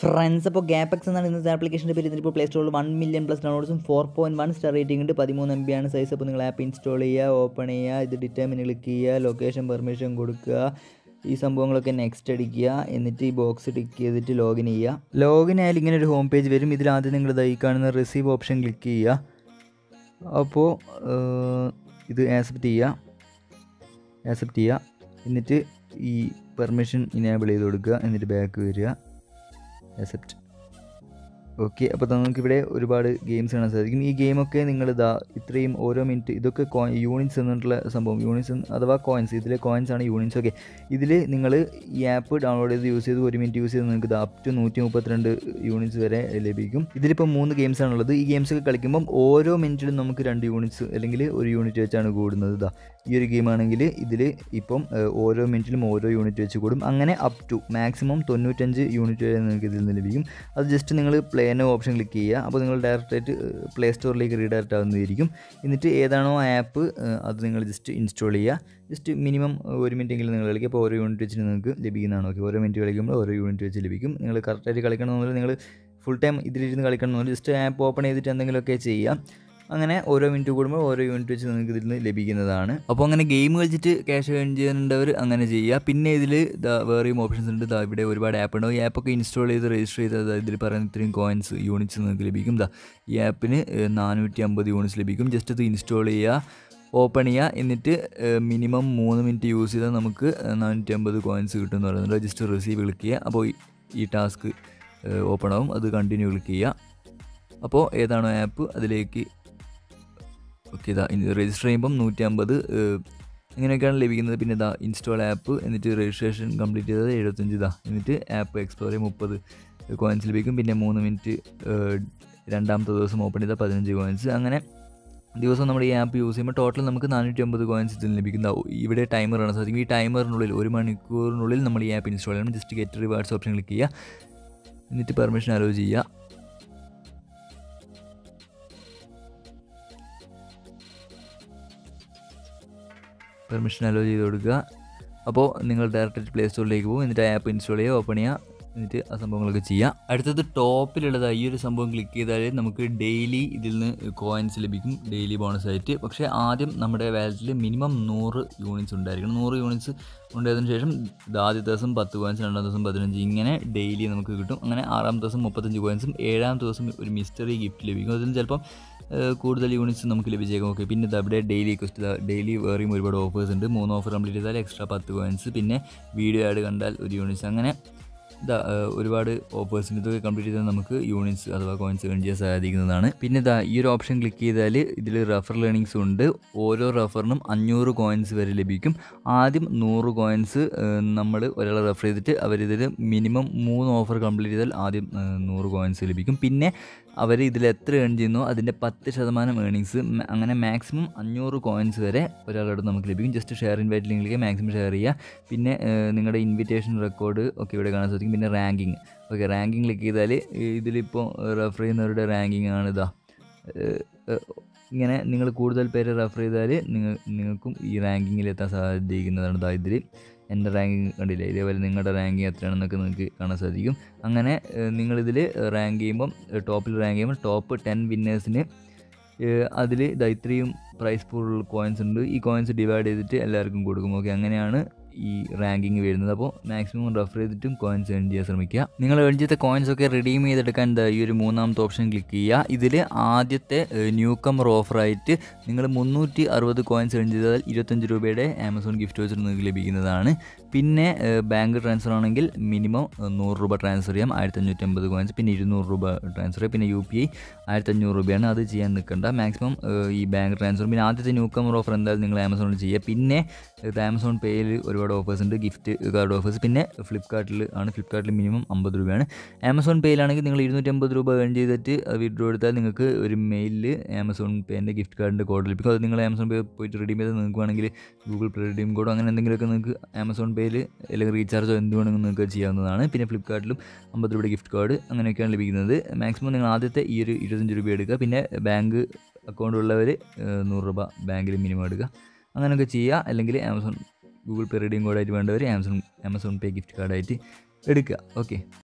friends അപ്പോൾ ഗ്യാപെക്സ് എന്നാണ് ഇന്നത്തെ ആപ്ലിക്കേഷൻ്റെ പേര് ഇതിപ്പോൾ പ്ലേ സ്റ്റോറിൽ വൺ മില്യൺ പ്ലസ് ഡൗൺലോഡ്സും four point one star rating ഉണ്ട് പതിമൂന്ന് എം ബി ആണ് സൈസ് അപ്പോൾ നിങ്ങൾ ആപ്പ് ഇൻസ്റ്റാൾ ചെയ്യുക ഓപ്പൺ ചെയ്യുക ഇത് ഡിറ്റർമിൻ ക്ലിക്ക് ചെയ്യുക ലൊക്കേഷൻ പെർമിഷൻ കൊടുക്കുക ഈ സംഭവങ്ങളൊക്കെ നെക്സ്റ്റ് അടിക്കുക എന്നിട്ട് ഈ ബോക്സ് ടിക്ക് ചെയ്തിട്ട് ലോഗിൻ ചെയ്യുക ലോഗിൻ ആയാലും ഇങ്ങനെ ഒരു ഹോം പേജ് വരും ഇതിൽ ആദ്യം നിങ്ങൾ ഈ കാണുന്ന റിസീവ് ഓപ്ഷൻ ക്ലിക്ക് ചെയ്യുക അപ്പോൾ ഇത് ആക്സെപ്റ്റ് ചെയ്യുക ആക്സെപ്റ്റ് ചെയ്യുക എന്നിട്ട് ഈ പെർമിഷൻ ഇനേബിൾ ചെയ്ത് കൊടുക്കുക എന്നിട്ട് ബാക്ക് വരിക അക്സെപ്റ്റ് ഓക്കെ അപ്പോൾ നമുക്കിവിടെ ഒരുപാട് ഗെയിംസ് കാണാൻ സാധിക്കും ഈ ഗെയിമൊക്കെ നിങ്ങൾ ഇതാ ഇത്രയും ഓരോ മിനിറ്റ് ഇതൊക്കെ കോ യൂണിറ്റ്സ് എന്നിട്ടുള്ള സംഭവം യൂണിറ്റ്സ് അഥവാ കോയിൻസ് ഇതിലെ കോയിൻസ് ആണ് യൂണിറ്റ്സ് ഒക്കെ ഇതിൽ നിങ്ങൾ ഈ ആപ്പ് ഡൗൺലോഡ് ചെയ്ത് യൂസ് ചെയ്ത് ഒരു മിനിറ്റ് യൂസ് ചെയ്ത് നിങ്ങൾക്ക് ഇത് അപ് ടു നൂറ്റി മുപ്പത്തിരണ്ട് യൂണിറ്റ്സ് വരെ ലഭിക്കും ഇതിലിപ്പോൾ മൂന്ന് ഗെയിംസ് ആണുള്ളത് ഈ ഗെയിംസ് ഒക്കെ കളിക്കുമ്പം ഓരോ മിനിറ്റിലും നമുക്ക് രണ്ട് യൂണിറ്റ്സ് അല്ലെങ്കിൽ ഒരു യൂണിറ്റ് വെച്ചാണ് കൂടുന്നത് ഇതാ ഈ ഒരു ഗെയിം ആണെങ്കിൽ ഇതിൽ ഇപ്പം ഏഹ്, ഓരോ മിനിറ്റിലും ഓരോ യൂണിറ്റ് വെച്ച് കൂടും അങ്ങനെ അപ് ടു മാക്സിമം തൊണ്ണൂറ്റഞ്ച് യൂണിറ്റ് വരെ നിങ്ങൾക്ക് ഇതിൽ നിന്ന് ലഭിക്കും അത് ജസ്റ്റ് നിങ്ങൾ പ്ലേനോ ഓപ്ഷൻ ക്ലിക്ക് ചെയ്യുക അപ്പോൾ നിങ്ങൾ ഡയറക്റ്റായിട്ട് പ്ലേ സ്റ്റോറിലേക്ക് റീഡയറക്റ്റ് ആവുന്നതായിരിക്കും എന്നിട്ട് ഏതാണോ ആപ്പ് അത് നിങ്ങൾ ജസ്റ്റ് ഇൻസ്റ്റാൾ ചെയ്യുക ജസ്റ്റ് മിനിമം ഒരു മിനിറ്റ് എങ്കിലും നിങ്ങൾ കളിക്കുക അപ്പോൾ ഓരോ യൂണിറ്റ് വെച്ചിട്ട് നിങ്ങൾക്ക് ലഭിക്കുന്നതാണ് ഓക്കെ ഓരോ മിനിറ്റ് കളിക്കുമ്പോൾ ഓരോ യൂണിറ്റ് വെച്ച് ലഭിക്കും നിങ്ങൾ കറക്റ്റായിട്ട് കളിക്കണമെന്നില്ല നിങ്ങൾ ഫുൾ ടൈം ഇതിലിരുന്ന് കളിക്കണമെന്നില്ല ജസ്റ്റ് ആപ്പ് ഓപ്പൺ ചെയ്തിട്ട് എന്തെങ്കിലുമൊക്കെ ചെയ്യാം അങ്ങനെ ഓരോ മിനിറ്റ് കൂടുമ്പോൾ ഓരോ യൂണിറ്റ് വെച്ച് നിങ്ങൾക്ക് ഇതിൽ നിന്ന് ലഭിക്കുന്നതാണ് അപ്പോൾ അങ്ങനെ ഗെയിം കളിച്ചിട്ട് ക്യാഷ് ഏൺ ചെയ്യുന്നുണ്ടവർ അങ്ങനെ ചെയ്യുക പിന്നെ ഇതിൽ ദാ വേറെയും ഓപ്ഷൻസ് ഉണ്ട് ദാ ഇവിടെ ഒരുപാട് ആപ്പ് ഉണ്ടാവും ഈ ആപ്പൊക്കെ ഇൻസ്റ്റാൾ ചെയ്ത് രജിസ്റ്റർ ചെയ്ത് ദാ ഇതിൽ പറയുന്ന ഇത്രയും കോയിൻസ് യൂണിറ്റ്സ് നിങ്ങൾക്ക് ലഭിക്കും ദാ ഈ ആപ്പിന് നാനൂറ്റി അമ്പത് യൂണിറ്റ്സ് ലഭിക്കും ജസ്റ്റ് ഇത് ഇൻസ്റ്റാൾ ചെയ്യുക ഓപ്പൺ ചെയ്യുക എന്നിട്ട് മിനിമം മൂന്ന് മിനിറ്റ് യൂസ് ചെയ്താൽ നമുക്ക് നാനൂറ്റി അമ്പത് കോയിൻസ് കിട്ടും എന്ന് പറയുന്നത് ജസ്റ്റ് റിസീവ് ക്ലിക്ക് ചെയ്യുക അപ്പോൾ ഈ- ഈ ടാസ്ക് ഓപ്പൺ ആവും അത് കണ്ടിന്യൂ ക്ലിക്ക് ചെയ്യുക അപ്പോൾ ഏതാണോ ആപ്പ് അതിലേക്ക് ഓക്കെ ഇതാ രജിസ്റ്റർ ചെയ്യുമ്പം നൂറ്റി അമ്പത് ഇങ്ങനെയൊക്കെയാണ് ലഭിക്കുന്നത് പിന്നെ ഇതാ ഇൻസ്റ്റാൾ ആപ്പ് എന്നിട്ട് രജിസ്ട്രേഷൻ കംപ്ലീറ്റ് ചെയ്തത് എഴുപത്തഞ്ച് ഇതാ എന്നിട്ട് ആപ്പ് എക്സ്പ്ലോർ ചെയ്യും മുപ്പത് കോയിൻസ് ലഭിക്കും പിന്നെ മൂന്ന് മിനിറ്റ് രണ്ടാമത്തെ ദിവസം ഓപ്പൺ ചെയ്താൽ പതിനഞ്ച് കോയിൻസ് അങ്ങനെ ദിവസം നമ്മൾ ഈ ആപ്പ് യൂസ് ചെയ്യുമ്പോൾ ടോട്ടൽ നമുക്ക് നാനൂറ്റി അമ്പത് കോയിൻസ് ഇതിൽ ലഭിക്കുന്ന ഇവിടെ ടൈമർ ആണ് സാധിക്കും ഈ ടൈമറിനുള്ളിൽ ഒരു മണിക്കൂറിനുള്ളിൽ നമ്മൾ ഈ ആപ്പ് ഇൻസ്റ്റാൾ ചെയ്യണം just get rewards option click ചെയ്യുക എന്നിട്ട് പെർമിഷൻ അലോ ചെയ്യുക പെർമിഷൻ അലോ ചെയ്ത് കൊടുക്കുക അപ്പോൾ നിങ്ങൾ ഡയറക്റ്റ് പ്ലേ സ്റ്റോറിലേക്ക് പോകും എന്നിട്ട് ആപ്പ് ഇൻസ്റ്റാൾ ചെയ്യുക ഓപ്പൺ ചെയ്യുക എന്നിട്ട് ആ സംഭവങ്ങളൊക്കെ ചെയ്യുക അടുത്തത് ടോപ്പിലുള്ളത് ഈ ഒരു സംഭവം ക്ലിക്ക് ചെയ്താൽ നമുക്ക് ഡെയിലി ഇതിൽ നിന്ന് കോയിൻസ് ലഭിക്കും ഡെയിലി ബോണസ് ആയിട്ട് പക്ഷേ ആദ്യം നമ്മുടെ വാലറ്റിൽ മിനിമം നൂറ് യൂണിറ്റ്സ് ഉണ്ടായിരിക്കണം നൂറ് യൂണിറ്റ്സ് ഉണ്ടായതിനു ശേഷം ഇത് ആദ്യത്തെ ദിവസം പത്ത് കോയിൻസ് രണ്ടാം ദിവസം പതിനഞ്ച് ഇങ്ങനെ ഡെയിലി നമുക്ക് കിട്ടും അങ്ങനെ ആറാം ദിവസം മുപ്പത്തഞ്ച് കോയിൻസും ഏഴാം ദിവസം ഒരു മിസ്റ്ററി ഗിഫ്റ്റ് ലഭിക്കും അതിൽ ചിലപ്പം ഏഹ്, കൂടുതൽ യൂണിറ്റ്സ് നമുക്ക് ലഭിച്ചേക്കും ഓക്കെ പിന്നെ ഇത് അവിടെ ഡെയിലി ക്വസ്റ്റ് ഡെയിലി വേറെയും ഒരുപാട് ഓഫേഴ്സ് ഉണ്ട് മൂന്ന് ഓഫർ കംപ്ലീറ്റ് ചെയ്താൽ എക്സ്ട്രാ പത്ത് കോയിൻസ് പിന്നെ വീഡിയോ ആഡ് കണ്ടാൽ ഒരു യൂണിറ്റ്സ് അങ്ങനെ ഇതാ ഏഹ്, ഒരുപാട് ഓഫേഴ്സിന് ഇതൊക്കെ കംപ്ലീറ്റ് ചെയ്താൽ നമുക്ക് യൂണിറ്റ്സ് അഥവാ കോയിൻസ് ഏൺ ചെയ്യാൻ സാധിക്കുന്നതാണ് പിന്നെ ഇതാ ഈ ഒരു ഓപ്ഷൻ ക്ലിക്ക് ചെയ്താൽ ഇതിൽ റെഫർ ലേണിങ്സ് ഉണ്ട് ഓരോ റെഫറിനും അഞ്ഞൂറ് കോയിൻസ് വരെ ലഭിക്കും ആദ്യം നൂറ് കോയിൻസ് നമ്മൾ ഒരാളെ റെഫർ ചെയ്തിട്ട് അവരിതിൽ മിനിമം മൂന്ന് ഓഫർ കംപ്ലീറ്റ് ചെയ്താൽ ആദ്യം ഏഹ്, നൂറ് കോയിൻസ് ലഭിക്കും പിന്നെ അവർ ഇതിൽ എത്ര ഏൺ ചെയ്യുന്നോ അതിൻ്റെ പത്ത് ശതമാനം ഏണിങ്സ് അങ്ങനെ മാക്സിമം അഞ്ഞൂറ് കോയിൻസ് വരെ ഒരാളോട് നമുക്ക് ലഭിക്കും ജസ്റ്റ് ഷെയർ ഇൻവൈറ്റ് ലിങ്കിലേക്ക് മാക്സിമം ഷെയർ ചെയ്യുക പിന്നെ ഏഹ്, നിങ്ങളുടെ ഇൻവിറ്റേഷൻ റെക്കോർഡ് ഒക്കെ ഇവിടെ കാണാൻ സാധിക്കും പിന്നെ റാങ്കിങ് ഓക്കെ റാങ്കിങ് ക്ലിക്ക് ചെയ്താൽ ഇതിലിപ്പോൾ റെഫർ ചെയ്യുന്നവരുടെ റാങ്കിങ് ആണ് ഇതാ ഏഹ്, ഏഹ്, ഇങ്ങനെ നിങ്ങൾ കൂടുതൽ പേര് റെഫർ ചെയ്താൽ നിങ്ങൾ നിങ്ങൾക്കും ഈ റാങ്കിങ്ങിൽ എത്താൻ സാധിക്കുന്നതാണ് ഇതാ ഇതിൽ എൻ്റെ റാങ്കിങ് കണ്ടില്ലേ ഇതേപോലെ നിങ്ങളുടെ റാങ്കിങ് എത്രയാണെന്നൊക്കെ നിങ്ങൾക്ക് കാണാൻ സാധിക്കും അങ്ങനെ നിങ്ങളിതിൽ റാങ്ക് ചെയ്യുമ്പം ടോപ്പിൽ റാങ്ക് ചെയ്യുമ്പോൾ ടോപ്പ് ടെൻ വിന്നേഴ്സിന് അതിൽ ഇതാ ഇത്രയും പ്രൈസ് പൂൾ കോയിൻസ് ഉണ്ട് ഈ കോയിൻസ് ഡിവൈഡ് ചെയ്തിട്ട് എല്ലാവർക്കും കൊടുക്കും ഓക്കെ അങ്ങനെയാണ് ഈ റാങ്കിങ് വരുന്നത് അപ്പോൾ മാക്സിമം റെഫർ ചെയ്തിട്ടും കോയിൻസ് ഏൺ ചെയ്യാൻ ശ്രമിക്കുക നിങ്ങൾ ഏൺ ചെയ്ത കോയിൻസ് ഒക്കെ റിഡീം ചെയ്തെടുക്കാൻ ദാ ഈ ഒരു മൂന്നാമത്തെ ഓപ്ഷൻ ക്ലിക്ക് ചെയ്യുക ഇതിൽ ആദ്യത്തെ ന്യൂ കമർ ഓഫറായിട്ട് നിങ്ങൾ മുന്നൂറ്റി അറുപത് കോയിൻസ് ഏൺ ചെയ്താൽ ഇരുപത്തഞ്ച് രൂപയുടെ ആമസോൺ ഗിഫ്റ്റ് വൗച്ചർ നിങ്ങൾക്ക് ലഭിക്കുന്നതാണ് പിന്നെ ബാങ്ക് ട്രാൻസ്ഫർ ആണെങ്കിൽ മിനിമം നൂറ് രൂപ ട്രാൻസ്ഫർ ചെയ്യാം ആയിരത്തി അഞ്ഞൂറ്റമ്പത് കോയിൻസ് പിന്നെ ഇരുന്നൂറ് രൂപ ട്രാൻസ്ഫർ ചെയ്യാം പിന്നെ യു പി ഐ ആയിരത്തി അഞ്ഞൂറ് രൂപയാണ് അത് ചെയ്യാൻ നിൽക്കണ്ട മാക്സിമം ഈ ബാങ്ക് ട്രാൻസ്ഫർ പിന്നെ ആദ്യത്തെ ന്യൂ കമർ ഓഫർ എന്തായാലും നിങ്ങൾ ആമസോണിൽ ചെയ്യുക പിന്നെ ഇത് ആമസോൺ പേയിൽ ഒരുപാട് ഓഫേഴ്സ് ഉണ്ട് ഗിഫ്റ്റ് കാർഡ് ഓഫേഴ്സ് പിന്നെ ഫ്ലിപ്കാർട്ടിൽ ആണ് ഫ്ലിപ്കാർട്ടിൽ മിനിമം അമ്പത് രൂപയാണ് ആമസോൺ പേയിലാണെങ്കിൽ നിങ്ങൾ ഇരുന്നൂറ്റമ്പത് രൂപ ഏൺ ചെയ്തിട്ട് വിഡ്രോ എടുത്താൽ നിങ്ങൾക്ക് ഒരു മെയിലിൽ ആമസോൺ പേൻ്റെ ഗിഫ്റ്റ് കാർഡിൻ്റെ കോഡ് ലഭിക്കും അത് നിങ്ങൾ ആമസോൺ പേ പോയിട്ട് റിഡീം ചെയ്ത് നിങ്ങൾക്ക് വേണമെങ്കിൽ ഗൂഗിൾ പേ റിഡീം കോഡോ അങ്ങനെ എന്തെങ്കിലുമൊക്കെ നിങ്ങൾക്ക് ആമസോൺ പേയിൽ അല്ലെങ്കിൽ റീചാർജോ എന്ത് വേണമെങ്കിലും നിങ്ങൾക്ക് ചെയ്യാവുന്നതാണ് പിന്നെ ഫ്ലിപ്കാർട്ടിലും അമ്പത് രൂപയുടെ ഗിഫ്റ്റ് കാർഡ് അങ്ങനെയൊക്കെയാണ് ലഭിക്കുന്നത് മാക്സിമം നിങ്ങൾ ആദ്യത്തെ ഈ ഒരു ഇരുപത്തഞ്ച് രൂപ എടുക്കുക പിന്നെ ബാങ്ക് അക്കൗണ്ട് ഉള്ളവർ നൂറ് രൂപ ബാങ്കിൽ മിനിമം എടുക്കുക അങ്ങനെയൊക്കെ ചെയ്യുക അല്ലെങ്കിൽ ആമസോൺ ഗൂഗിൾ പേ റീഡിങ് കോഡായിട്ട് വേണ്ടവർ ആമസോൺ ആമസോൺ പേ ഗിഫ്റ്റ് കാർഡായിട്ട് എടുക്കുക ഓക്കെ